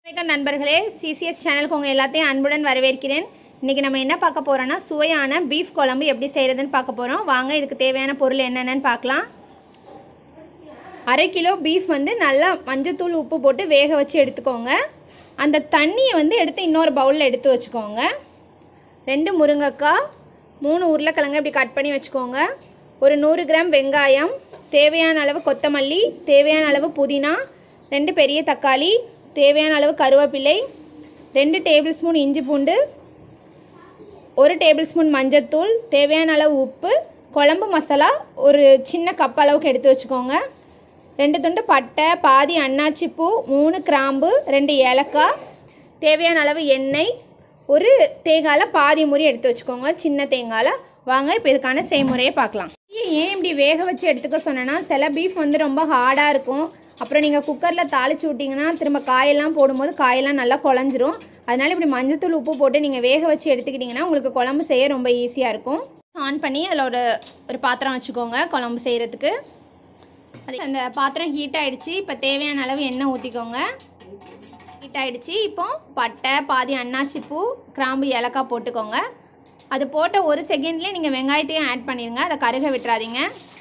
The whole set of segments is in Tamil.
வணக்கம் நண்பர்களே சிசிஎஸ் சேனலுக்கு உங்கள் எல்லாத்தையும் அன்புடன் வரவேற்கிறேன் இன்றைக்கி நம்ம என்ன பார்க்க போகிறோன்னா சுவையான பீஃப் குழம்பு எப்படி செய்கிறதுன்னு பார்க்க போகிறோம் வாங்க இதுக்கு தேவையான பொருள் என்னென்னு பார்க்கலாம் அரை கிலோ பீஃப் வந்து நல்லா மஞ்சத்தூள் உப்பு போட்டு வேக வச்சு எடுத்துக்கோங்க அந்த தண்ணியை வந்து எடுத்து இன்னொரு பவுலில் எடுத்து வச்சுக்கோங்க ரெண்டு முருங்கைக்காய் மூணு உருளைக்கிழங்கு இப்படி கட் பண்ணி வச்சுக்கோங்க ஒரு நூறு கிராம் வெங்காயம் தேவையான அளவு கொத்தமல்லி தேவையான அளவு புதினா ரெண்டு பெரிய தக்காளி தேவையான அளவு கருவேப்பிலை ரெண்டு டேபிள் ஸ்பூன் இஞ்சி பூண்டு ஒரு டேபிள் ஸ்பூன் மஞ்சத்தூள் தேவையான அளவு உப்பு குழம்பு மசாலா ஒரு சின்ன கப் அளவுக்கு எடுத்து வச்சுக்கோங்க ரெண்டு துண்டு பட்டை பாதி அன்னாச்சிப்பூ மூணு கிராம்பு ரெண்டு ஏலக்காய் தேவையான அளவு எண்ணெய் ஒரு தேங்காயில் பாதி முறி எடுத்து வச்சுக்கோங்க சின்ன தேங்காயில் வாங்க இப்போ இதுக்கான செய்முறையை பார்க்கலாம் ஏன் இப்படி வேக வச்சு எடுத்துக்க சொன்னேன்னா சில பீஃப் வந்து ரொம்ப ஹார்டாக இருக்கும் அப்புறம் நீங்கள் குக்கரில் தாளிச்சு விட்டிங்கன்னா திரும்ப காயெல்லாம் போடும்போது காயெல்லாம் நல்லா குழஞ்சிரும் அதனால இப்படி மஞ்சத்தூள் உப்பு போட்டு நீங்கள் வேக வச்சு எடுத்துக்கிட்டிங்கன்னா உங்களுக்கு குழம்பு செய்ய ரொம்ப ஈஸியாக இருக்கும் ஆன் பண்ணி அதில் ஒரு ஒரு பாத்திரம் வச்சுக்கோங்க குழம்பு செய்கிறதுக்கு அது அந்த பாத்திரம் ஹீட் ஆயிடுச்சு இப்போ தேவையான அளவு எண்ணெய் ஊற்றிக்கோங்க ஹீட் ஆயிடுச்சு இப்போ பட்டை பாதி அன்னாச்சி பூ கிராம்பு ஏலக்காய் போட்டுக்கோங்க அது போட்ட ஒரு செகண்ட்லேயே நீங்கள் வெங்காயத்தையும் ஆட் பண்ணிடுங்க அதை கருக விட்டுறாதீங்க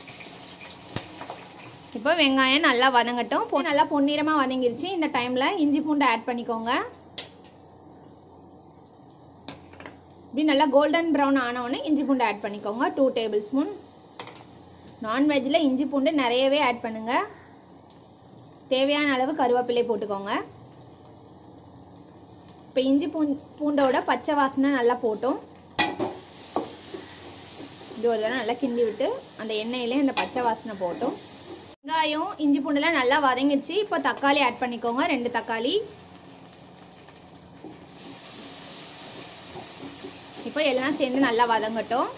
இப்போ வெங்காயம் நல்லா வதங்கட்டும் பொ- நல்லா பொன்னிறமாக வதங்கிருச்சு இந்த டைமில் இஞ்சி பூண்டு ஆட் பண்ணிக்கோங்க இப்படி நல்லா கோல்டன் ப்ரௌன் ஆனவுடனே இஞ்சி பூண்டு ஆட் பண்ணிக்கோங்க டூ டேபிள் ஸ்பூன் நான்வெஜ்ஜில் இஞ்சி பூண்டு நிறையவே ஆட் பண்ணுங்க தேவையான அளவு கருவேப்பிலை போட்டுக்கோங்க இப்போ இஞ்சி பூண் பூண்டோட பச்சை வாசனை நல்லா போட்டோம் இது ஒரு தடவை நல்லா கிண்டி விட்டு அந்த எண்ணெயிலே அந்த பச்சை வாசனை போட்டோம் வெங்காயம் இஞ்சி பூண்டுலாம் நல்லா வதங்கிடுச்சு இப்போ தக்காளி ஆட் பண்ணிக்கோங்க ரெண்டு தக்காளி இப்போ எல்லாம் சேர்ந்து நல்லா வதங்கட்டும்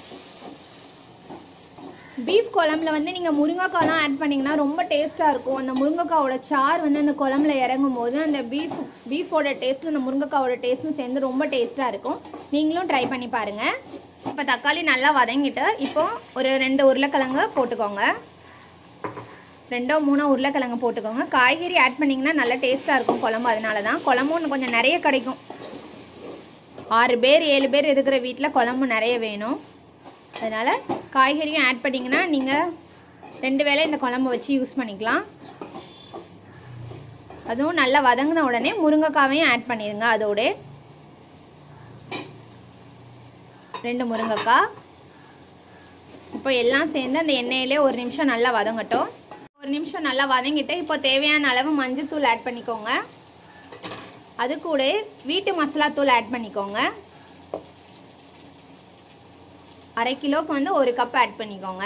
பீஃப் குழம்புல வந்து நீங்கள் முருங்கைக்காய்லாம் ஆட் பண்ணிங்கன்னா ரொம்ப டேஸ்ட்டாக இருக்கும் அந்த முருங்கைக்காவோட சார் வந்து அந்த குழம்புல இறங்கும் போது அந்த பீஃப் பீஃபோட டேஸ்ட்டும் அந்த முருங்கைக்காவோட டேஸ்ட்டும் சேர்ந்து ரொம்ப டேஸ்ட்டாக இருக்கும் நீங்களும் ட்ரை பண்ணி பாருங்கள் இப்போ தக்காளி நல்லா வதங்கிட்டு இப்போ ஒரு ரெண்டு உருளைக்கிழங்கு போட்டுக்கோங்க ரெண்டோ மூணோ உருளைக்கிழங்கு போட்டுக்கோங்க காய்கறி ஆட் பண்ணிங்கன்னா நல்லா டேஸ்ட்டாக இருக்கும் குழம்பு அதனால தான் குழம்பும் இன்னும் கொஞ்சம் நிறைய கிடைக்கும் ஆறு பேர் ஏழு பேர் இருக்கிற வீட்டில் குழம்பு நிறைய வேணும் அதனால் காய்கறியும் ஆட் பண்ணிங்கன்னா நீங்கள் ரெண்டு வேளை இந்த குழம்பு வச்சு யூஸ் பண்ணிக்கலாம் அதுவும் நல்லா வதங்கின உடனே முருங்கைக்காவையும் ஆட் பண்ணிடுங்க அதோட ரெண்டு முருங்கைக்காய் இப்போ எல்லாம் சேர்ந்து அந்த எண்ணெயிலே ஒரு நிமிஷம் நல்லா வதங்கட்டும் ஒரு நிமிஷம் நல்லா வதங்கிட்டு இப்போ தேவையான அளவு மஞ்சத்தூள் ஆட் பண்ணிக்கோங்க அது கூட வீட்டு மசாலா தூள் ஆட் பண்ணிக்கோங்க அரை கிலோக்கு வந்து ஒரு கப் ஆட் பண்ணிக்கோங்க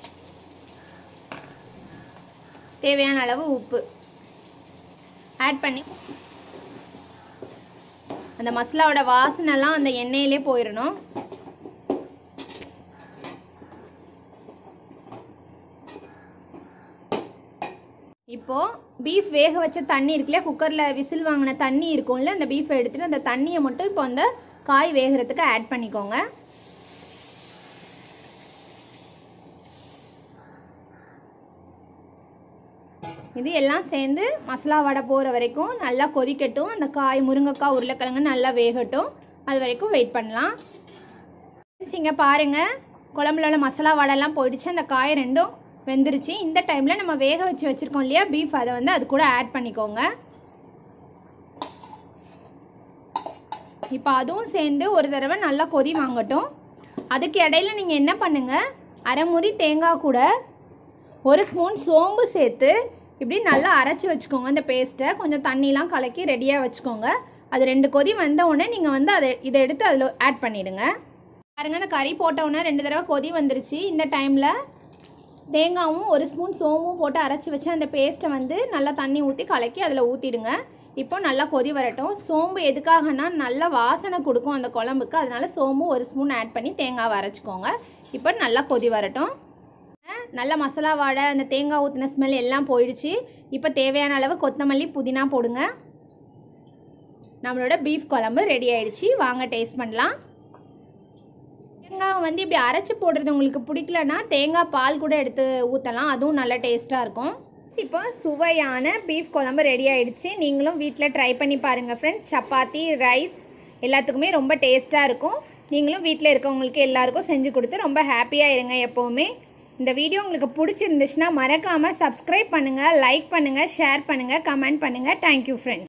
தேவையான அளவு உப்பு ஆட் பண்ணி அந்த மசாலாவோட வாசனைலாம் அந்த எண்ணெயிலே போயிடணும் இப்போ பீஃப் வேக வச்ச தண்ணி இருக்குல்ல குக்கரில் விசில் வாங்கின தண்ணி இருக்கும்ல அந்த பீஃப் எடுத்துட்டு அந்த தண்ணியை மட்டும் இப்போ அந்த காய் வேகிறதுக்கு ஆட் பண்ணிக்கோங்க இது எல்லாம் சேர்ந்து மசாலா வடை போகிற வரைக்கும் நல்லா கொதிக்கட்டும் அந்த காய் முருங்கைக்காய் உருளைக்கிழங்கு நல்லா வேகட்டும் அது வரைக்கும் வெயிட் பண்ணலாம் இங்கே பாருங்க குழம்புல உள்ள மசாலா வடைலாம் போயிடுச்சு அந்த காய் ரெண்டும் வெந்துருச்சு இந்த டைமில் நம்ம வேக வச்சு வச்சுருக்கோம் இல்லையா பீஃப் அதை வந்து அது கூட ஆட் பண்ணிக்கோங்க இப்போ அதுவும் சேர்ந்து ஒரு தடவை நல்லா கொதி வாங்கட்டும் அதுக்கு இடையில நீங்கள் என்ன பண்ணுங்கள் அரை முறி தேங்காய் கூட ஒரு ஸ்பூன் சோம்பு சேர்த்து இப்படி நல்லா அரைச்சி வச்சுக்கோங்க இந்த பேஸ்ட்டை கொஞ்சம் தண்ணிலாம் கலக்கி ரெடியாக வச்சுக்கோங்க அது ரெண்டு கொதி வந்த உடனே நீங்கள் வந்து அதை இதை எடுத்து அதில் ஆட் பண்ணிடுங்க பாருங்க இந்த கறி போட்ட உடனே ரெண்டு தடவை கொதி வந்துருச்சு இந்த டைமில் தேங்காவும் ஒரு ஸ்பூன் சோம்பும் போட்டு அரைச்சி வச்சு அந்த பேஸ்ட்டை வந்து நல்லா தண்ணி ஊற்றி கலக்கி அதில் ஊற்றிடுங்க இப்போ நல்லா கொதி வரட்டும் சோம்பு எதுக்காகனா நல்லா வாசனை கொடுக்கும் அந்த குழம்புக்கு அதனால சோம்பு ஒரு ஸ்பூன் ஆட் பண்ணி தேங்காவை அரைச்சிக்கோங்க இப்போ நல்லா கொதி வரட்டும் நல்ல மசாலா வாடை அந்த தேங்காய் ஊற்றின ஸ்மெல் எல்லாம் போயிடுச்சு இப்போ தேவையான அளவு கொத்தமல்லி புதினா போடுங்க நம்மளோட பீஃப் குழம்பு ரெடி ஆயிடுச்சு வாங்க டேஸ்ட் பண்ணலாம் தேங்காய் வந்து இப்படி அரைச்சி போடுறது உங்களுக்கு பிடிக்கலன்னா தேங்காய் பால் கூட எடுத்து ஊற்றலாம் அதுவும் நல்ல டேஸ்ட்டாக இருக்கும் இப்போ சுவையான பீஃப் குழம்பு ரெடி ஆயிடுச்சு நீங்களும் வீட்டில் ட்ரை பண்ணி பாருங்கள் ஃப்ரெண்ட்ஸ் சப்பாத்தி ரைஸ் எல்லாத்துக்குமே ரொம்ப டேஸ்ட்டாக இருக்கும் நீங்களும் வீட்டில் இருக்கவங்களுக்கு எல்லாருக்கும் செஞ்சு கொடுத்து ரொம்ப ஹாப்பியாக இருங்க எப்போவுமே இந்த வீடியோ உங்களுக்கு பிடிச்சிருந்துச்சுன்னா மறக்காமல் சப்ஸ்கிரைப் பண்ணுங்கள் லைக் பண்ணுங்கள் ஷேர் பண்ணுங்கள் கமெண்ட் பண்ணுங்கள் தேங்க்யூ ஃப்ரெண்ட்ஸ்